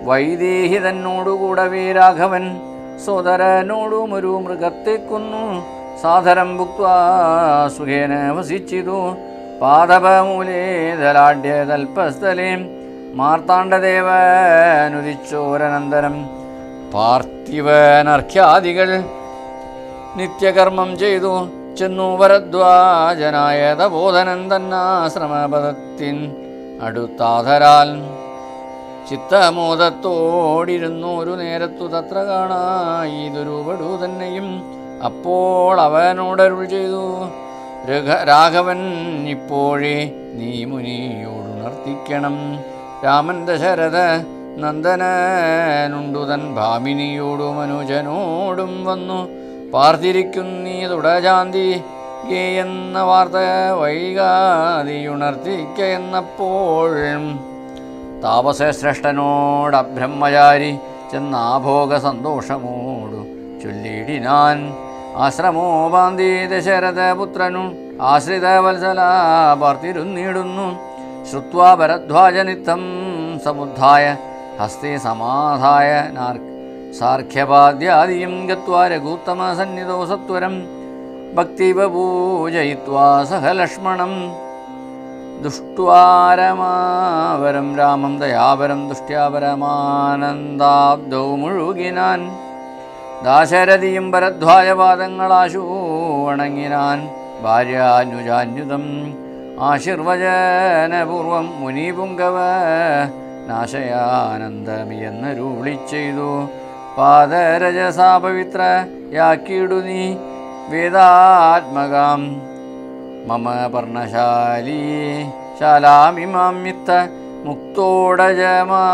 വൈദേഹി തന്നോടുകൂടവേ രാഘവൻ സോദരനോടും ഒരു മൃഗത്തെ കൊന്നു സാധരം ഭുക്വാ സുഖേന വസിച്ചിതു പാദപമൂലേതലാഢ്യ തൽപസ്ഥലേ മാർത്താണ്ഡദേവനുദിച്ചോരനന്തരം പാർത്ഥിവനർഘ്യാദികൾ നിത്യകർമ്മം ചെയ്തു ചെന്നു വരദ്വാജനായ തപോധനൻ തന്നാശ്രമപദത്തിൻ അടുത്താധരാൽ ചിത്തമോദത്തോടിരുന്നൊരു നേരത്തു തത്ര കാണായി ദുരൂപടു തന്നെയും അപ്പോൾ അവനോടരുൾ ചെയ്തു രഘ രാഘവൻ ഇപ്പോഴേ നീ മുനിയോടുണർത്തിക്കണം രാമൻ ദശരഥ നന്ദനനുണ്ടുതൻ ഭാമിനിയോടും അനുജനോടും വന്നു പാർത്തിരിക്കുന്നീ തുടജാന്തി എന്ന വാർത്ത വൈകാതിയുണർത്തിക്ക എന്നപ്പോൾ താപസശ്രേഷ്ഠനോട് അബ്രഹ്മചാരി ചെന്നാഭോഗ സന്തോഷമോടു ചൊല്ലിടിനാൻ ആശ്രമോപാന്തി ദശരഥപുത്രനു ആശ്രിത വത്സല പാർത്തിരുന്നിടുന്നു ശ്രുത്വാ ഭരദ്വാജനിത്തം സമുദ്ധായ ഹസ്തേ സമാധായ നാർ സാർഖ്യപാദ്യാദിയും ഗത്വാ രഘൂത്തമസന്നിധോ സത്വരം ഭക്തിവ പൂജയിത്വാ സഹ ലക്ഷ്മണം ദുഷ്ട്വാരമാവരം രാമം ദയാപരം ദുഷ്ട്യാപരമാനന്ദാബ്ദൗ മുഴുകിനാൻ ദാശരഥിയും ഭരദ്വാജപാദങ്ങളാശു വണങ്ങിനാൻ ഭാര്യാനുജാന്യുതം ആശീർവചനപൂർവം മുനിപുങ്കവ നാശയാനന്ദമിയെന്നരുളി ചെയ്തു പാദരജസാ പവിത്രയാക്കിയിടു നീ വേദാത്മകാം മമ പർണശാലീ ശാലാമിമാം മിത്ത മുക്തോടജമാ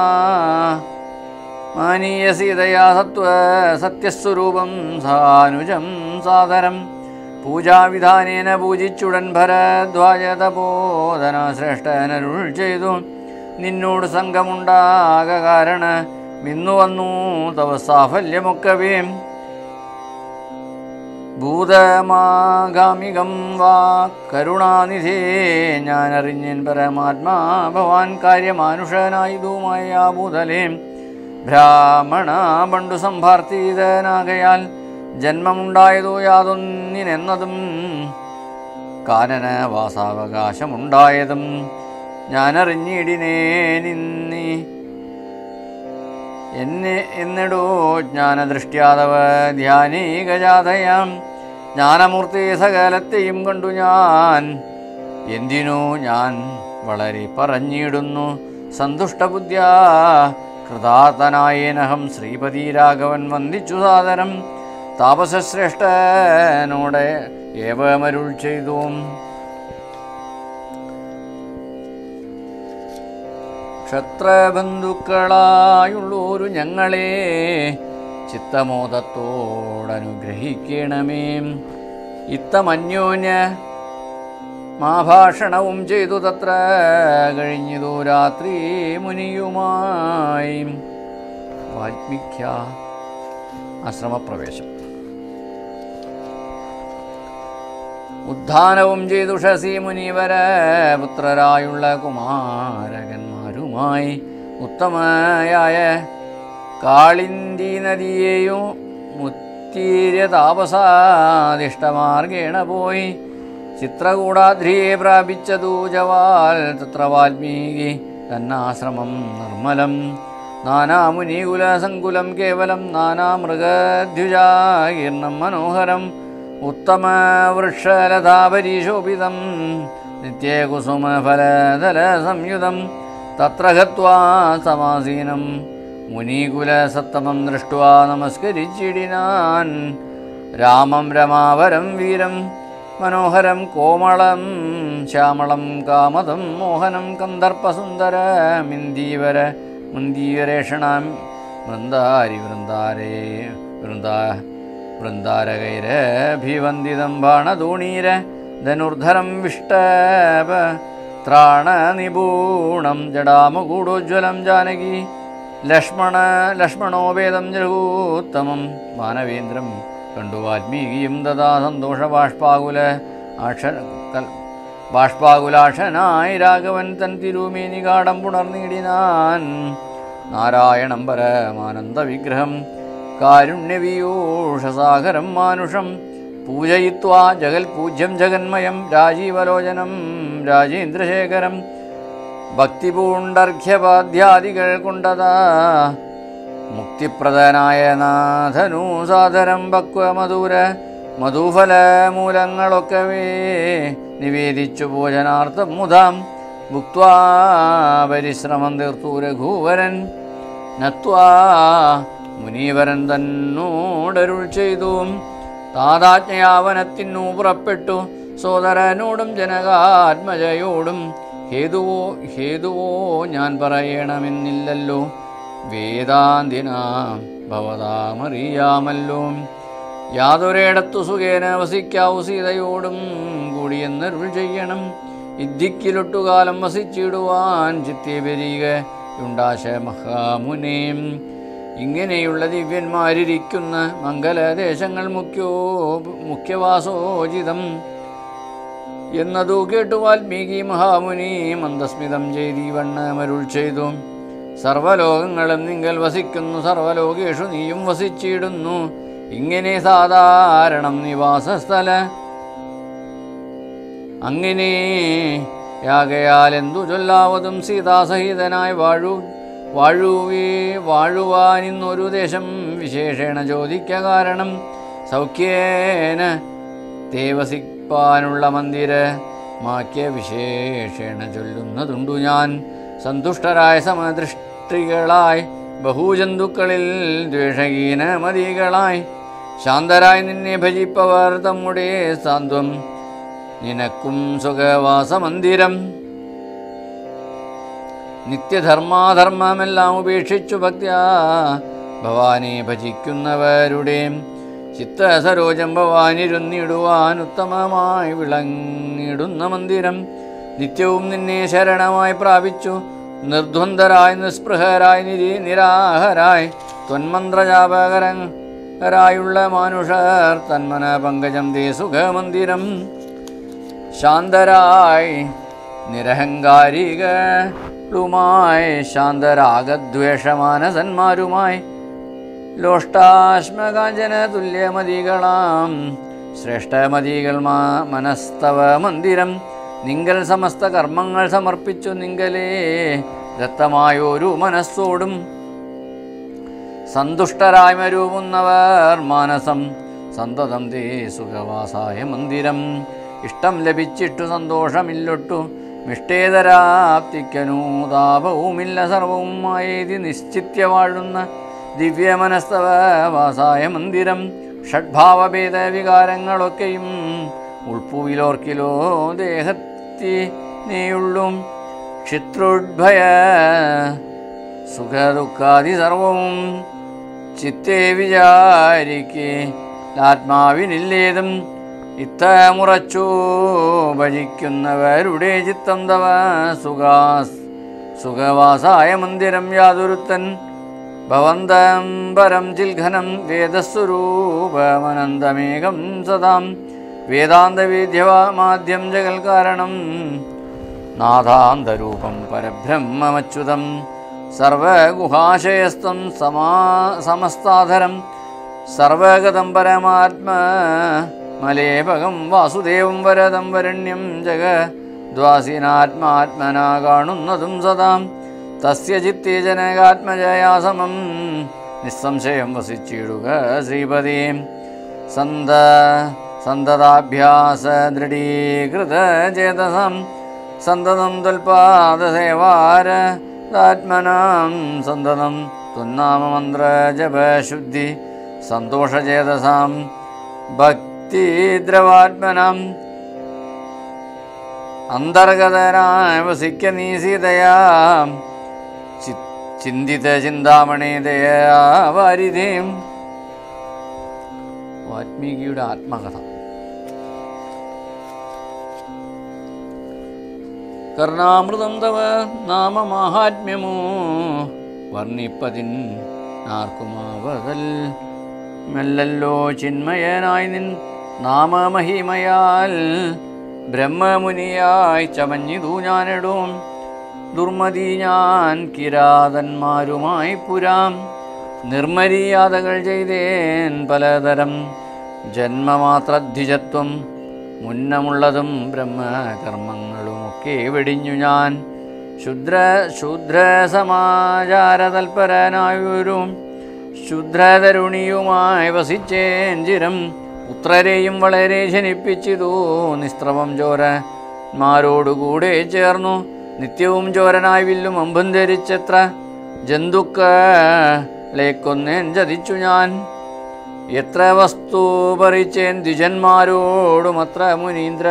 മാനീയസീതയാ സത്വ സത്യസ്വരൂപം സാനുജം സാദരം പൂജാവിധാനേന പൂജിച്ചുടൻ ഭരദ്വാജതബോധന ശ്രേഷ്ഠനരുൾ ചെയ്തു നിന്നോട് സംഘമുണ്ടാക കാരണ മിന്നു വന്നു തവ സാഫല്യമൊക്കവേ ഭൂതമാഗാമികം വാ കരുണാനിധേ ഞാനറിഞ്ഞൻ പരമാത്മാ ഭവാൻ കാര്യമാനുഷനായുധുമായ ഭൂതലേ ബ്രാഹ്മണ പണ്ടു സംഭാർത്തിതനാകയാൽ ജന്മമുണ്ടായതോ യാതൊന്നിനെന്നതും കാനന വാസാവകാശമുണ്ടായതും ഞാനറിഞ്ഞിടിനേ നിന്നി എന്നെ എന്നിടോ ജ്ഞാനദൃഷ്ട്യാതവ ധ്യാനീകജാതയാം ജ്ഞാനമൂർത്തി സകലത്തെയും കണ്ടു ഞാൻ എന്തിനു ഞാൻ വളരെ പറഞ്ഞിടുന്നു സന്തുഷ്ടബുദ്ധ്യ കൃതാർത്ഥനായേനഹം ശ്രീപതി രാഘവൻ വന്ദിച്ചു സാദരം താപസശ്രേഷ്ഠനോടെ ഏവമരുൾ ചെയ്തു ക്ഷത്രബന്ധുക്കളായുള്ളോരു ഞങ്ങളെ ചിത്തമോദത്തോടനുഗ്രഹിക്കണമേ ഇത്തമന്യോന്യ മാഭാഷണവും ചെയ്തു തത്ര കഴിഞ്ഞതു രാത്രി മുനിയുമായി വാൽമീഖ്യ ആശ്രമപ്രവേശം ഉദ്ധാനവും ചെയ്തു ഷസി മുനിവര പുത്രരായുള്ള കുമാരകന്മാരുമായി ഉത്തമയായ കാളിന്തി നദിയെയും മുത്തീര്യ താപസാദിഷ്ടമാർഗേണ പോയി ചിത്രകൂടാദ്രിയെ പ്രാപിച്ചതു ജവാൽ തത്ര വാൽമീകി തന്നാശ്രമം നിർമ്മലം നാനാമുനികുലസങ്കുലം കേവലം നാനാമൃഗദ്വിജാകീർണം മനോഹരം ഉത്തമവൃക്ഷലതാപരീശോഭിതം നിത്യകുസുമഫലദലസംയുതം തത്ര ഗത്വാ സമാസീനം മുനീകുലസത്തമം ദൃഷ്ട്വാ നമസ്കരിച്ചിടിനാൻ രാമം രമാവരം വീരം മനോഹരം കോമളം ശ്യാമളം കാമതം മോഹനം കന്ദർപ്പസുന്ദരമിന്ദീവര മുന്ദീവരേഷണാം വൃന്ദാരി വൃന്ദാരേ വൃന്ദാ വൃന്ദാരകൈരഭിവന്ദിതം ബാണധൂണീര ധനുർധരം വിഷ്ടപ ത്രാണനിപൂണം ജടാമുകൂടോജ്വലം ജാനകി ലക്ഷ്മണ ലക്ഷ്മണോപേദം ജഗൂത്തമം മാനവേന്ദ്രം കണ്ടു വാൽമീകിയും ദദാ സന്തോഷബാഷ്പാകുല ആക്ഷ കൽ- ബാഷ്പാകുലാക്ഷനായി രാഘവൻ തൻ തിരുമേനി കാടം പുണർന്നിടിനാൻ നാരായണം പരമാനന്ദ വിഗ്രഹം കാരുണ്യവിയൂഷസാഗരം മാനുഷം പൂജയിത്വാ ജഗൽ പൂജ്യം ജഗന്മയം രാജീവലോചനം രാജേന്ദ്രശേഖരം ഭക്തിപൂണ്ടർഘ്യപാധ്യാദികൾ കൊണ്ടതാ മുക്തിപ്രദനായ നാഥനു സാദരം പക്വമധുര മധുഫല മൂലങ്ങളൊക്കവേ നിവേദിച്ചു ഭോജനാർത്ഥം മുതാം ഭുക്വാ പരിശ്രമം തീർത്തു രഘൂവരൻ നത്വാ മുനീവരൻ തന്നോടരുൾ ചെയ്തു താതാജ്ഞയാവനത്തിനു പുറപ്പെട്ടു സോദരനോടും ജനകാത്മജയോടും ഹേതുവോ ഹേതുവോ ഞാൻ പറയണമെന്നില്ലല്ലോ വേദാന്തിനാം ഭവതാമറിയാമല്ലോ യാതൊരിടത്തു സുഖേന വസിക്കാവു സീതയോടും കൂടിയെന്നരുൾ ചെയ്യണം ഇദ്ദിക്കിലൊട്ടുകാലം വസിച്ചിടുവാൻ ചിത്തെ പെരിയുണ്ടാശ മഹാമുനേം ഇങ്ങനെയുള്ള ദിവ്യന്മാരിരിക്കുന്ന മംഗലദേശങ്ങൾ മുഖ്യോ മുഖ്യവാസോചിതം എന്നതു കേട്ടു വാൽമീകി മഹാമുനി മന്ദസ്മിതം ചെയ്തീവണ്ണമരുൾ ചെയ്തു സർവലോകങ്ങളും നിങ്ങൾ വസിക്കുന്നു സർവലോകേഷു നീയും വസിച്ചിടുന്നു ഇങ്ങനെ സാധാരണം നിവാസസ്ഥല അങ്ങനെ യാകയാൽ എന്തു ചൊല്ലാവതും സീതാസഹിതനായി വാഴു വാഴുവേ വാഴുവാനിന്നൊരു ദേശം വിശേഷേണ ചോദിക്ക കാരണം സൗഖ്യേന തേവസിപ്പാനുള്ള മന്ദിര മാക്യ വിശേഷേണ ചൊല്ലുന്നതുണ്ടു ഞാൻ സന്തുഷ്ടരായ സമദൃഷ്ടികളായി ബഹുജന്തുക്കളിൽ ദ്വേഷഹീനമതികളായി ശാന്തരായി നിന്നെ ഭജിപ്പവർ തമ്മുടെ സാന്ത്വം നിനക്കും സുഖവാസമന്ദിരം നിത്യധർമാധർമ്മമെല്ലാം ഉപേക്ഷിച്ചു ഭക്ത്യാ ഭവാനെ ഭജിക്കുന്നവരുടെ ചിത്തസരോജം ഭവാനിരുന്നിടുവാൻ ഉത്തമമായി വിളങ്ങിടുന്ന മന്ദിരം നിത്യവും നിന്നെ ശരണമായി പ്രാപിച്ചു നിർദ്വന്ദ്വരായി നിസ്പൃഹരായി നിരി നിരാഹരായി ത്വന്മന്ത്രജാപകരരായുള്ള മാനുഷർ തന്മന പങ്കജം ദേ സുഖമന്ദിരം ശാന്തരായി നിരഹങ്കാരികളുമായി ശാന്തരാഗദ്വേഷമാനസന്മാരുമായി ലോഷ്ടാശ്മകാഞ്ചന തുല്യമതികളാം ശ്രേഷ്ഠമതികൾ മാ മനസ്തവ മന്ദിരം നിങ്കൽ സമസ്ത കർമ്മങ്ങൾ സമർപ്പിച്ചു നിങ്കലേ ദത്തമായൊരു മനസ്സോടും സന്തുഷ്ടരായി മരുവുന്നവർ മാനസം സന്തതം തേ സുഖവാസായ മന്ദിരം ഇഷ്ടം ലഭിച്ചിട്ടു സന്തോഷമില്ലൊട്ടു മിഷ്ടേതരാപ്തിക്കനൂതാപവുമില്ല സർവവുമായേതി നിശ്ചിത്യ വാഴുന്ന ദിവ്യമനസ്തവ വാസായ മന്ദിരം ഷഡ്ഭാവഭേദ വികാരങ്ങളൊക്കെയും ഉൾപ്പുവിലോർക്കിലോ ദേഹത്തി നീയുള്ളും ക്ഷിത്രോദ്ഭയ സുഖദുഃഖാദി സർവവും ചിത്തേ വിചാരിക്ക് ആത്മാവിനില്ലേതും ഇത്തമുറച്ചു ഭജിക്കുന്നവരുടെ ചിത്തം തവ സുഖാസ് സുഖവാസായ മന്ദിരം യാതൊരുത്തൻ ഭവന്തം പരം ചിൽഘനം വേദസ്വരൂപമനന്തമേകം സദാം വേദാന്തവേദ്യമാദ്യം ജഗൽ കാരണം നാഥാന്തരൂപം പരബ്രഹ്മമച്യുതം സർവഗുഹാശയസ്തം സമാ സമസ്താധരം സർവഗതം പരമാത്മ മലേപകം വാസുദേവം വരദം വരണ്യം ജഗ ദ്വാസിനാത്മാത്മന കാണുന്നതും സദാം തസ്യ ചിത്തേ ജനകാത്മജയാസമം നിസ്സംശയം വസിച്ചിടുക ശ്രീപതി സന്ത സന്തതാഭ്യാസ ദൃഢീകൃത ചേതസം സന്തതം ത്വൽപാദസേവാരാത്മനാം സന്തതം ത്വന്നാമമന്ത്ര ജപശുദ്ധി സന്തോഷചേതസാം ഭക്തിദ്രവാത്മനാം അന്തർഗതനായ വസിക്ക നീ സീതയാ ചി- ചിന്തിത ചിന്താമണി ദയാ വാരിധേം വാൽമീകിയുടെ ആത്മകഥ കർണാമൃതം തവ നാമമാഹാത്മ്യമോ വർണ്ണിപ്പതിൻ ആർക്കുമാവതൽ മെല്ലല്ലോ ചിന്മയനായി നിൻ നാമമഹിമയാൽ ബ്രഹ്മമുനിയായി ചമഞ്ഞിതു ഞാനിടും ദുർമതി ഞാൻ കിരാതന്മാരുമായി പുരാം നിർമര്യാദകൾ ചെയ്തേൻ പലതരം ജന്മമാത്രധ്വിജത്വം മുന്നമുള്ളതും ബ്രഹ്മകർമ്മങ്ങളുമൊക്കെ വെടിഞ്ഞു ഞാൻ ശുദ്ര ശൂദ്ര സമാചാരതൽപരനായൊരു ശുദ്രതരുണിയുമായി വസിച്ചേൻ ചിരം പുത്രരെയും വളരെ ജനിപ്പിച്ചിതു നിസ്ത്രവം ചോരന്മാരോടുകൂടെ ചേർന്നു നിത്യവും ചോരനായി വില്ലും അമ്പും ധരിച്ചെത്ര ജന്തുക്കളേക്കൊന്നേൻ ചതിച്ചു ഞാൻ എത്ര വസ്തു പറിച്ചേൻ ദ്വിജന്മാരോടുമത്ര മുനീന്ദ്ര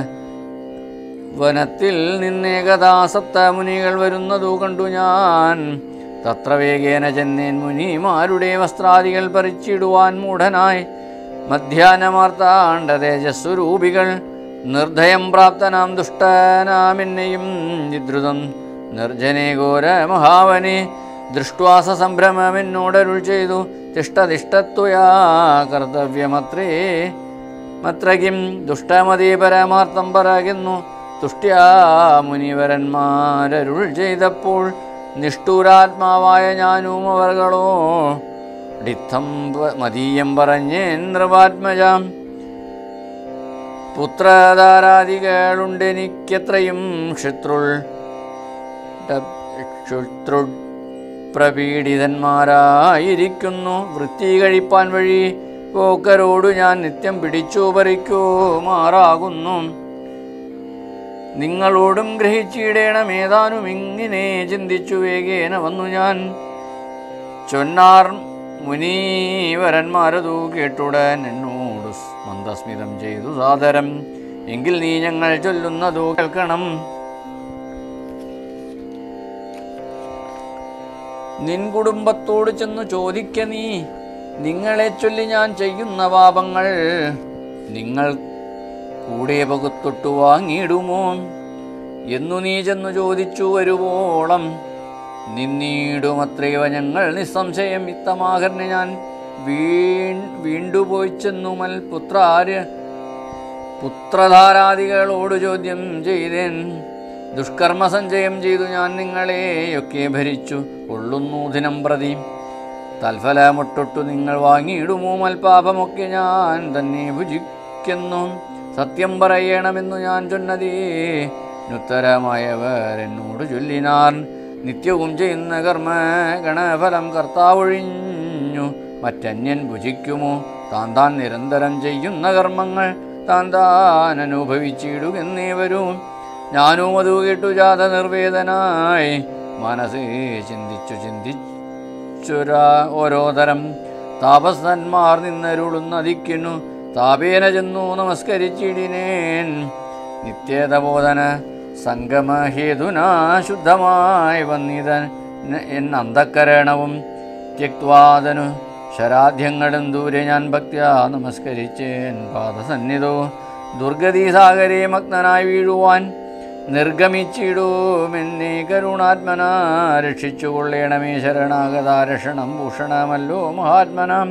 വനത്തിൽ നിന്നേകദാ സപ്തമുനികൾ വരുന്നതു കണ്ടു ഞാൻ തത്ര വേഗേന ചെന്നേൻ മുനിമാരുടെ വസ്ത്രാദികൾ പറിച്ചിടുവാൻ മൂഢനായി മധ്യാഹ്നമാർത്താണ്ട തേജസ്വരൂപികൾ നിർദ്ധയം പ്രാപ്തനാം ദുഷ്ടനാമെന്നെയും വിദ്രുതം നിർജനെ ഘോര മഹാവനെ ദൃഷ്ട്വാസ സംഭ്രമമെന്നോടരുൾ ചെയ്തു തിഷ്ടതിഷ്ടത്വയാ കർത്തവ്യമത്രേ മത്ര കിം ദുഷ്ടമതി പരമാർത്ഥം പറകുന്നു തുഷ്ട്യാ മുനിവരന്മാരരുൾ ചെയ്തപ്പോൾ നിഷ്ഠൂരാത്മാവായ ഞാനും അവർകളോ ഡിത്തം പ- മതീയം പറഞ്ഞേൻ നൃപാത്മജാം പുത്രധാരാദികളുണ്ടെനിക്കെത്രയും ക്ഷത്രുൾ ക്ഷുത്രു പ്രപീഡിതന്മാരായിരിക്കുന്നു വൃത്തി കഴിപ്പാൻ വഴി പോക്കരോടു ഞാൻ നിത്യം പിടിച്ചു പറിക്കുമാറാകുന്നു നിങ്ങളോടും ഗ്രഹിച്ചിടേണം ഏതാനും ഇങ്ങനെ ചിന്തിച്ചു വേഗേന വന്നു ഞാൻ ചൊന്നാർ മുനീവരന്മാരതു കേട്ടുടൻ എന്നോട് മന്ദസ്മിതം ചെയ്തു സാദരം എങ്കിൽ നീ ഞങ്ങൾ ചൊല്ലുന്നതു കേൾക്കണം നിൻ കുടുംബത്തോട് ചെന്നു ചോദിക്ക നീ നിങ്ങളെ ചൊല്ലി ഞാൻ ചെയ്യുന്ന പാപങ്ങൾ നിങ്ങൾ കൂടെ പകുത്തൊട്ടു വാങ്ങിയിടുമോ എന്നു നീ ചെന്നു ചോദിച്ചു വരുവോളം നിന്നീടുമത്രയോ ഞങ്ങൾ നിസ്സംശയം ഇത്തമാകറിന് ഞാൻ വീൺ വീണ്ടുപോയി ചെന്നു മൽ പുത്രാര് പുത്രധാരാദികളോട് ചോദ്യം ചെയ്തേൻ ദുഷ്കർമ്മ സഞ്ചയം ചെയ്തു ഞാൻ നിങ്ങളെയൊക്കെ ഭരിച്ചു കൊള്ളുന്നു ദിനം പ്രതി തൽഫലമൊട്ടൊട്ടു നിങ്ങൾ വാങ്ങിയിടുമോ മൽപാപമൊക്കെ ഞാൻ തന്നെ ഭുജിക്കുന്നു സത്യം പറയണമെന്നു ഞാൻ ചൊന്നതേ നുത്തരമായവർ എന്നോട് ചൊല്ലിനാർ നിത്യവും ചെയ്യുന്ന കർമ്മ ഗണഫലം കർത്താവൊഴിഞ്ഞു മറ്റന്യൻ ഭുജിക്കുമോ താൻ താൻ നിരന്തരം ചെയ്യുന്ന കർമ്മങ്ങൾ താൻ താൻ അനുഭവിച്ചിടുകെന്നേ വരും ഞാനും അത് കേട്ടു ജാത നിർവേദനായി മനസ്സേ ചിന്തിച്ചു ചിന്തിച്ചൊരാ ഓരോ തരം താപസന്മാർ നിന്നരുളുന്നതിക്കുന്നു താപേന ചെന്നു നമസ്കരിച്ചിടിനേൻ നിത്യതബോധന സംഗമഹേതുനാ ശുദ്ധമായി വന്നിതൻ എൻ അന്ധക്കരണവും ത്യക്വാദനു ശരാധ്യങ്ങളും ദൂരെ ഞാൻ ഭക്ത്യാ നമസ്കരിച്ചേൻ പാദസന്നിധോ ദുർഗതി സാഗരെ മഗ്നനായി വീഴുവാൻ നിർഗമിച്ചിടുമെന്നെ കരുണാത്മന രക്ഷിച്ചുകൊള്ളേണമേ ശരണാഗതാരക്ഷണം ഭൂഷണമല്ലോ മഹാത്മനാം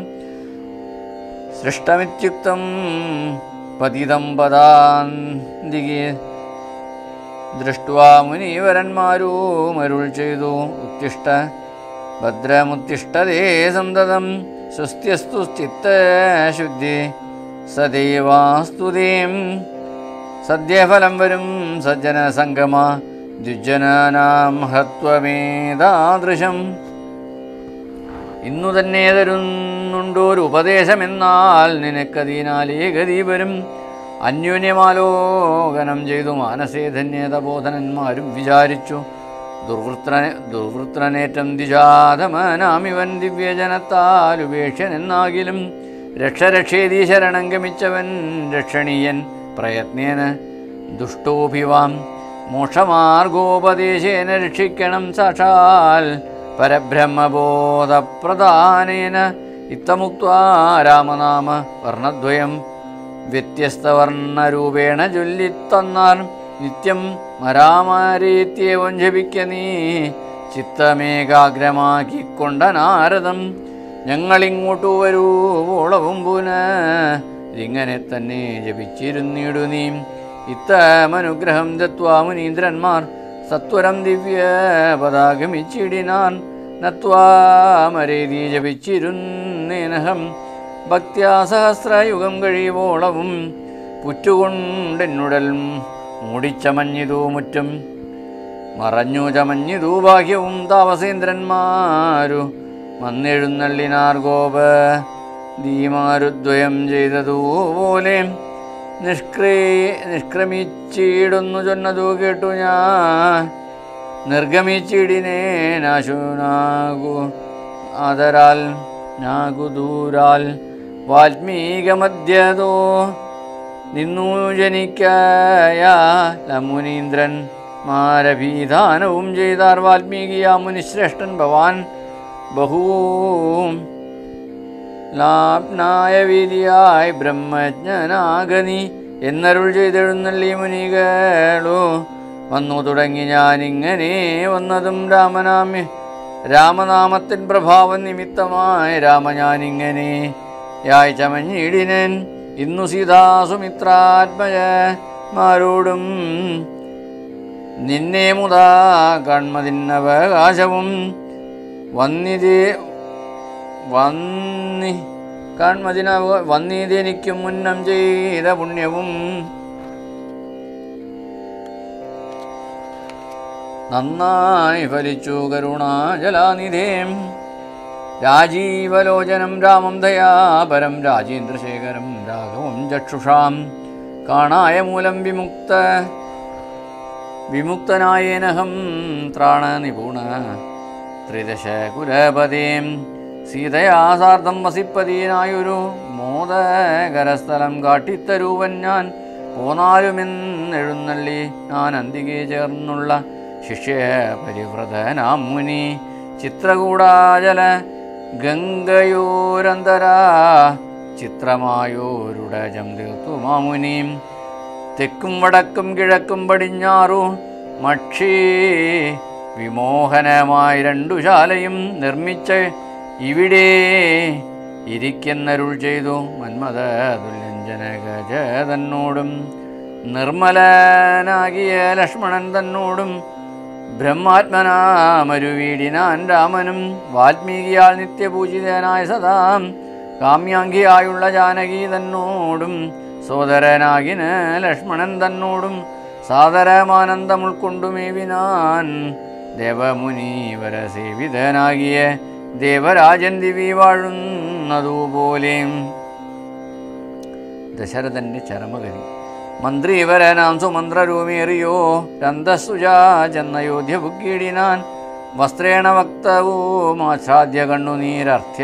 സൃഷ്ടമിത്യുക്തം പതിതം പദാന്തികെ ദൃഷ്ട്വാ മുനീവരന്മാരും അരുൾ ചെയ്തു ഉത്തിഷ്ട ഭദ്രമുത്തിഷ്ടതേ സന്തതം സ്വസ്ത്യസ്തു ചിത്തശുദ്ധി സദൈവാസ്തുതേം സദ്യഫലം വരും സജ്ജന സംഗമ ദ്വിജനാനാം ഹത്വമേതാദൃശം ഇന്നു തന്നെ തരുന്നുണ്ടൊരു ഉപദേശമെന്നാൽ നിനക്കതിനാലേ ഗതി വരും അന്യോന്യമാലോകനം ചെയ്തു മാനസേ ധന്യതബോധനന്മാരും വിചാരിച്ചു ദുർവൃത്രനെ ദുർവൃത്രനേറ്റം ദിജാതമനാമിവൻ ദിവ്യജനത്താൽ ഉപേക്ഷനെന്നാകിലും രക്ഷരക്ഷേതി ശരണം ഗമിച്ചവൻ രക്ഷണീയൻ പ്രയത്നേന ദുഷ്ടോഭിവാം മോക്ഷമാർഗോപദേശേന രക്ഷിക്കണം സാക്ഷാൽ പരബ്രഹ്മബോധപ്രധാനേന ഇത്തമുക്വാ രാമനാമ വർണ്ണദ്വയം വ്യത്യസ്തവർണ്ണരൂപേണ ചൊല്ലിത്തന്നാൽ നിത്യം മരാമാരേത്യവും ജപിക്ക നീ ചിത്തമേകാഗ്രമാക്കിക്കൊണ്ട നാരദം ഞങ്ങളിങ്ങോട്ടു വരൂവോളവും പുന ഇങ്ങനെ തന്നെ ജപിച്ചിരുന്നിടു നീ ഇത്തമനുഗ്രഹം ദത്വാ മുനീന്ദ്രന്മാർ സത്വരം ദിവ്യ പതാകമിച്ചിടിനാൻ നത്വാമരേതി ജപിച്ചിരുന്നേനഹം ഭക്ത്യാ സഹസ്രയുഗം കഴിയുവോളവും പുറ്റുകൊണ്ടെന്നുടൽ മൂടിച്ചമഞ്ഞിതു മുറ്റും മറഞ്ഞു ചമഞ്ഞിതു ഭാഗ്യവും താപസേന്ദ്രന്മാരു വന്നെഴുന്നള്ളിനാർ ഗോപ ദീമാരുദ്വയം ചെയ്തതുപോലെ നിഷ്ക്രേ നിഷ്ക്രമിച്ചിടുന്നു ചൊന്നതു കേട്ടു ഞാൻ നിർഗമിച്ചിടിനേനാശുനാകു ആദരാൽ നാകുദൂരാൽ വാൽമീകമധ്യതോ നിന്നു ജനിക്കായ മുനീന്ദ്രൻ മാരഭീധാനവും ചെയ്താർ വാൽമീകിയ മുനിശ്രേഷ്ഠൻ ഭവാൻ ബഹൂ ലാപ്നായ വീതിയായി ബ്രഹ്മജ്ഞനാഗനി എന്നരുൾ ചെയ്തെഴുന്നള്ളി മുനികളോ വന്നു തുടങ്ങി ഞാനിങ്ങനെ വന്നതും രാമനാമ്യ രാമനാമത്തിൻ പ്രഭാവം നിമിത്തമായി രാമ ഞാനിങ്ങനെ യായ് ചമഞ്ഞിടിനൻ ഇന്നു സീതാസുമിത്രാത്മജമാരോടും നിന്നെ മുതാ കൺമതിന്നവകാശവും വന്നിതേ വന്നി കാൺമതിന വന്നീതെനിക്കും മുന്നം ചെയ്ത പുണ്യവും നന്നായി ഫലിച്ചു കരുണാജലാനിധേം രാജീവലോചനം രാമം ദയാപരം രാജേന്ദ്രശേഖരം രാഘവം ചക്ഷുഷാം കാണായ മൂലം വിമുക്ത വിമുക്തനായേനഹം ത്രാണ നിപുണ ത്രിദശ കുലപതീം സീതയാ സാർദ്ധം വസിപ്പതീനായൊരു മോദകരസ്ഥലം കാട്ടിത്തരൂവൻ ഞാൻ പോന്നാലുമെന്നെഴുന്നള്ളി ഞാൻ അന്തികെ ചേർന്നുള്ള ശിഷ്യ പരിവ്രതനാം മുനി ചിത്രകൂടാചല ഗംഗയോരന്തരാ ചിത്രമായോരുടജം തീർത്തു മാമുനിയും തെക്കും വടക്കും കിഴക്കും പടിഞ്ഞാറു മക്ഷി വിമോഹനമായി രണ്ടു ശാലയും നിർമ്മിച്ച് ഇവിടെ ഇരിക്കുന്നരുൾ ചെയ്തു മന്മത തുല്യഞ്ജനഗജ തന്നോടും നിർമ്മലനാകിയ ലക്ഷ്മണൻ തന്നോടും ബ്രഹ്മാത്മനാമരുവീടിനാൻ രാമനും വാൽമീകിയാൽ നിത്യപൂജിതനായ സദാ കാമ്യാംഗിയായുള്ള ജാനകി തന്നോടും സോദരനാകിന് ലക്ഷ്മണൻ തന്നോടും സാദരമാനന്ദം ഉൾക്കൊണ്ടുമേവിനാൻ ദേവമുനീവര സേവിതനാകിയ ദേവരാജൻ ദിവി വാഴുന്നതുപോലെ ദശരഥന്റെ ചരമഗതി മന്ത്രിവരനാം സുമന്ത്രരൂമേറിയോ രന്തസുജാ ചെന്നയോധ്യ ബുക്കിടിനാൻ വസ്ത്രേണ വക്തവും ആച്ഛാദ്യ കണ്ണുനീരർത്ഥ്യ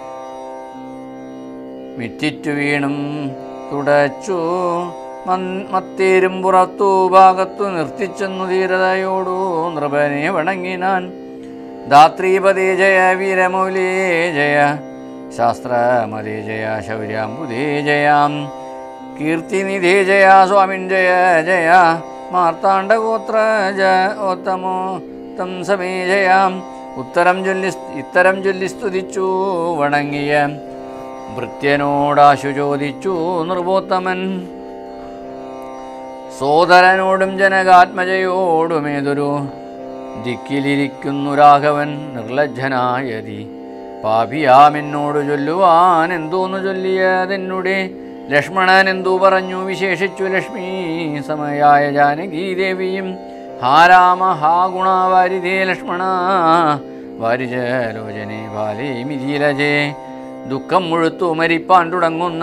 മിറ്റിറ്റു വീണും തുടച്ചു മൻ- മത്തേരും പുറത്തു ഭാഗത്തു നിർത്തിച്ചെന്നു ധീരതയോടു നൃപനെ വണങ്ങിനാൻ ധാത്രീപതേ ജയ വീരമൗലേ ജയ ശാസ്ത്രമതേ ജയ ശൗര്യാംബുദേ ജയാം കീർത്തിനിധേ ജയ സ്വാമിൻ ജയ ജയ മാർത്താണ്ഡഗോത്ര ജ ഓത്തമോ തം സമേ ജയാം ഉത്തരം ചൊല്ലി ഇത്തരം ചൊല്ലി സ്തുതിച്ചു വണങ്ങിയ ഭൃത്യനോടാശു ചോദിച്ചു നൃപോത്തമൻ സോദരനോടും ജനകാത്മജയോടുമേതൊരു ദിക്കിലിരിക്കുന്നു രാഘവൻ നിർലജ്ജനായതി പാപിയാമെന്നോട് ചൊല്ലുവാൻ എന്തോന്നു ചൊല്ലിയതെന്നുടെ ലക്ഷ്മണൻ എന്തു പറഞ്ഞു വിശേഷിച്ചു ലക്ഷ്മി സമയായ ജാനകീ ദേവിയും ഹാ രാമ ഹാ ഗുണാവാരിതേ ലക്ഷ്മണ വാരിജലോചനെ ബാലേ മിഥിലജേ ദുഃഖം മുഴുത്തു മരിപ്പാൻ തുടങ്ങുന്ന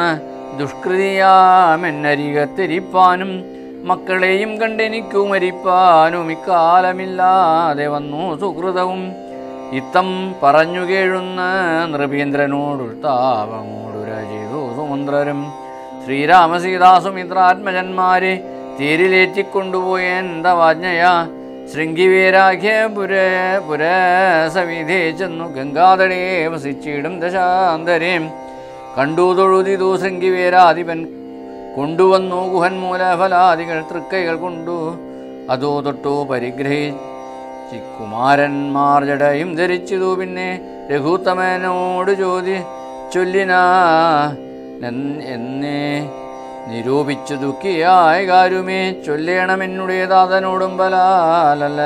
ദുഷ്കൃതിയാമെന്നരികത്തിരിപ്പാനും മക്കളെയും കണ്ടെനിക്കു മരിപ്പാനും ഇക്കാലമില്ലാതെ വന്നു സുഹൃതവും ഇത്തം പറഞ്ഞു കേഴുന്ന നൃപീന്ദ്രനോടുത്താപമോടുര ചെയ്തു സുമന്ത്രരും ശ്രീരാമസീതാസുമിത്രാത്മജന്മാരെ തേരിലേറ്റിക്കൊണ്ടുപോയ എന്താ വാജ്ഞയാ ശൃംഗിവീരാഖ്യ പുര പുരസവിധേ ചെന്നു ഗംഗാതടേ വസിച്ചിടും ദശാന്തരേം കണ്ടു തൊഴുതിതു ശൃംഗിവീരാധിപൻ കൊണ്ടുവന്നു ഗുഹൻ മൂലഫലാദികൾ തൃക്കൈകൾ കൊണ്ടു അതോ തൊട്ടു പരിഗ്രഹിച്ചി കുമാരന്മാർ ജടയും ധരിച്ചിതു പിന്നെ രഘുത്തമനോട് ചോദി ചൊല്ലിനാ എൻ- എന്നേ നിരൂപിച്ചു ദുഃഖിയായ കാരുമേ ചൊല്ലേണമെന്നുടേ ദാതനോടും ബലാലല്ല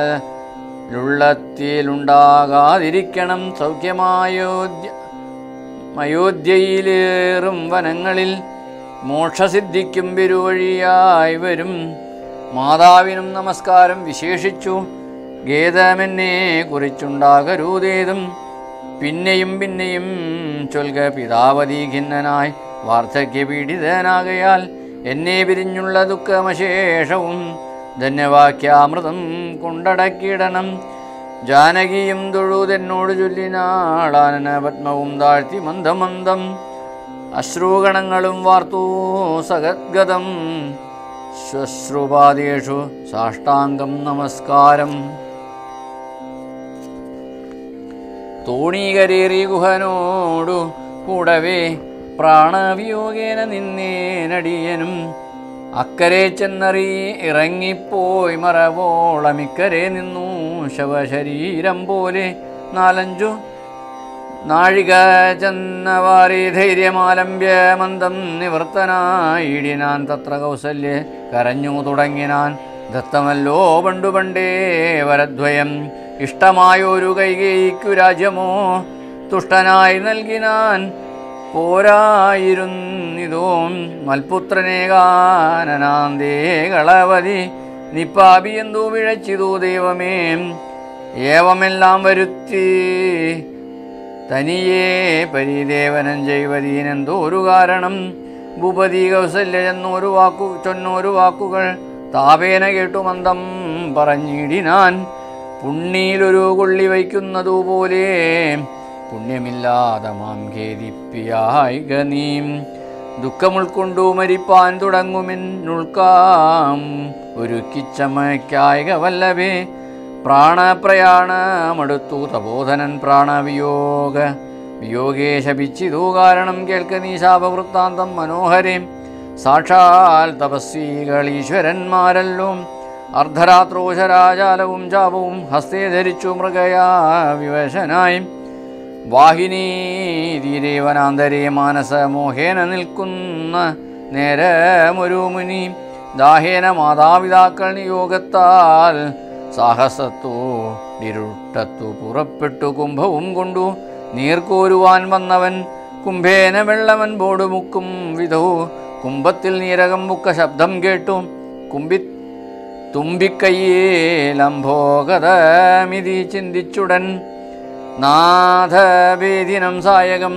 ലുള്ളത്തിലുണ്ടാകാതിരിക്കണം സൗഖ്യമായോദ്യ അയോധ്യയിലേറും വനങ്ങളിൽ മോക്ഷസിദ്ധിക്കും പെരുവഴിയായി വരും മാതാവിനും നമസ്കാരം വിശേഷിച്ചു ഗേതമെന്നെ കുറിച്ചുണ്ടാകരുതേതും പിന്നെയും പിന്നെയും ചൊൽക പിതാവതി ഖിന്നനായി വാർദ്ധക്യപീഡിതനാകയാൽ എന്നെ പിരിഞ്ഞുള്ള ദുഃഖമശേഷവും ധന്യവാക്യാമൃതം കൊണ്ടടക്കിയിടണം ജാനകിയും തൊഴുതെന്നോട് ചൊല്ലിനാളാനന പത്മവും താഴ്ത്തി മന്ദമന്ദം അശ്രൂഗണങ്ങളും വാർത്തു സഗദ്ഗതം ശ്വശ്രുപാദേഷു സാഷ്ടാംഗം നമസ്കാരം തോണീകരേറി ഗുഹനോടു കൂടവേ പ്രാണവിയോഗേന നിന്നേനടിയനും അക്കരെ ചെന്നറി ഇറങ്ങിപ്പോയി മറവോളമിക്കരെ നിന്നു ശവശരീരം പോലെ നാലഞ്ചു നാഴിക ചെന്നവാറി ധൈര്യമാലംബ്യ മന്ദം നിവൃത്തനായിടിനാൻ തത്ര കൗസല്യ കരഞ്ഞു തുടങ്ങിനാൻ ദത്തമല്ലോ പണ്ടു പണ്ടേ വരദ്വയം ഇഷ്ടമായൊരു കൈകേയിക്കു രാജ്യമോ തുഷ്ടനായി നൽകിനാൻ പോരായിരുന്നിതോ മൽപുത്രനെ കാനനാന്തേ കളവതി നിപ്പാപി എന്തോ വിഴച്ചിതു ദൈവമേ ഏവമെല്ലാം വരുത്തി തനിയേ പരിദേവനം ചെയ്വതീനെന്തോ ഒരു കാരണം ഭൂപതി കൗസല്യ എന്നൊരു വാക്കു ചൊന്നൊരു വാക്കുകൾ താപേന കേട്ടു മന്ദം പറഞ്ഞിടിനാൻ പുണ്ണിയിലൊരു കൊള്ളി വയ്ക്കുന്നതുപോലെ പുണ്യമില്ലാതെ മാം ഖേദിപ്പിയായിക നീം ദുഃഖമുൾക്കൊണ്ടു മരിപ്പാൻ തുടങ്ങുമെന്നുൾക്കാം ഒരുക്കിച്ചമയ്ക്കായിക വല്ലവേ പ്രാണപ്രയാണമടുത്തു തപോധനൻ പ്രാണവിയോഗ വിയോഗേ ശപിച്ചിതു കാരണം കേൾക്ക നീ ശാപവൃത്താന്തം മനോഹരേ സാക്ഷാൽ തപസ്വികൾ ഈശ്വരന്മാരല്ലോ അർദ്ധരാത്രോശരാജാലവും ചാപവും ഹസ്തേ ധരിച്ചു മൃഗയാ വിവശനായി വാഹിനി ധീരേവനാന്തരേ മാനസമോഹേന നിൽക്കുന്ന നേരമൊരു മുനി ദാഹേന മാതാപിതാക്കൾ നിയോഗത്താൽ സാഹസത്തോടിരുട്ടത്തു പുറപ്പെട്ടു കുംഭവും കൊണ്ടു നീർക്കോരുവാൻ വന്നവൻ കുംഭേന വെള്ളവൻ ബോർഡ് മുക്കും വിധോ കുംഭത്തിൽ നീരകം മുക്ക ശബ്ദം കേട്ടു കുമ്പി തുമ്പിക്കയ്യേലംഭോഗതമിതി ചിന്തിച്ചുടൻ നാഥവേദിനം സായകം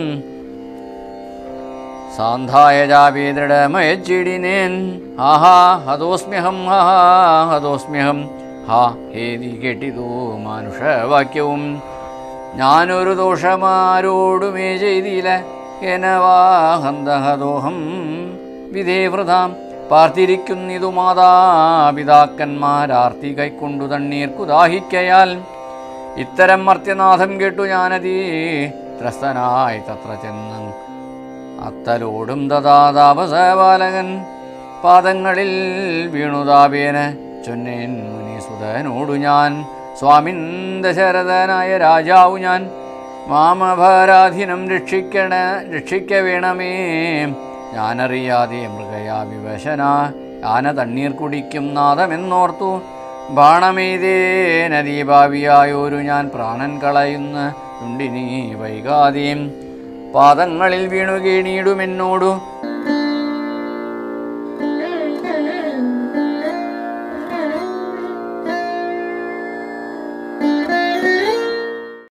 സാന്ധായ ജാപീദൃഢമയച്ചിടിനേൻ ആഹാ ഹതോസ്മ്യഹം ഹാ ഹതോസ്മ്യഹം ഹാ ഹേതി കേട്ടിതു മാനുഷവാക്യവും ഞാനൊരു ദോഷമാരോടുമേ ചെയ്തില്ല എനവാഹന്തഹദോഹം വിധേവൃതാം പാർത്തിരിക്കുന്നിതു മാതാപിതാക്കന്മാരാർത്തി കൈക്കൊണ്ടു തണ്ണീർക്കു ദാഹിക്കയാൽ ഇത്തരം മർത്യനാഥം കേട്ടു ഞാനതീ ത്രസ്തനായി തത്ര ചെന്ന് അത്തലോടും ദദാതാപസബാലകൻ പാദങ്ങളിൽ വീണുതാപേന ചൊന്നേൻ മുനീസുതനോടു ഞാൻ സ്വാമിൻ ദശരഥനായ രാജാവു ഞാൻ മാമഭാരാധീനം രക്ഷിക്കണ രക്ഷിക്ക വേണമേ ഞാനറിയാതെ മൃഗയാ വിവശന ആന തണ്ണീർ കുടിക്കും നാദമെന്നോർത്തു ബാണമെയ്തേ നദീഭാവിയായൊരു ഞാൻ പ്രാണൻ കളയുന്ന ഉണ്ടിനി വൈകാതെയും പാദങ്ങളിൽ വീണു കീണിയിടുമെന്നോടു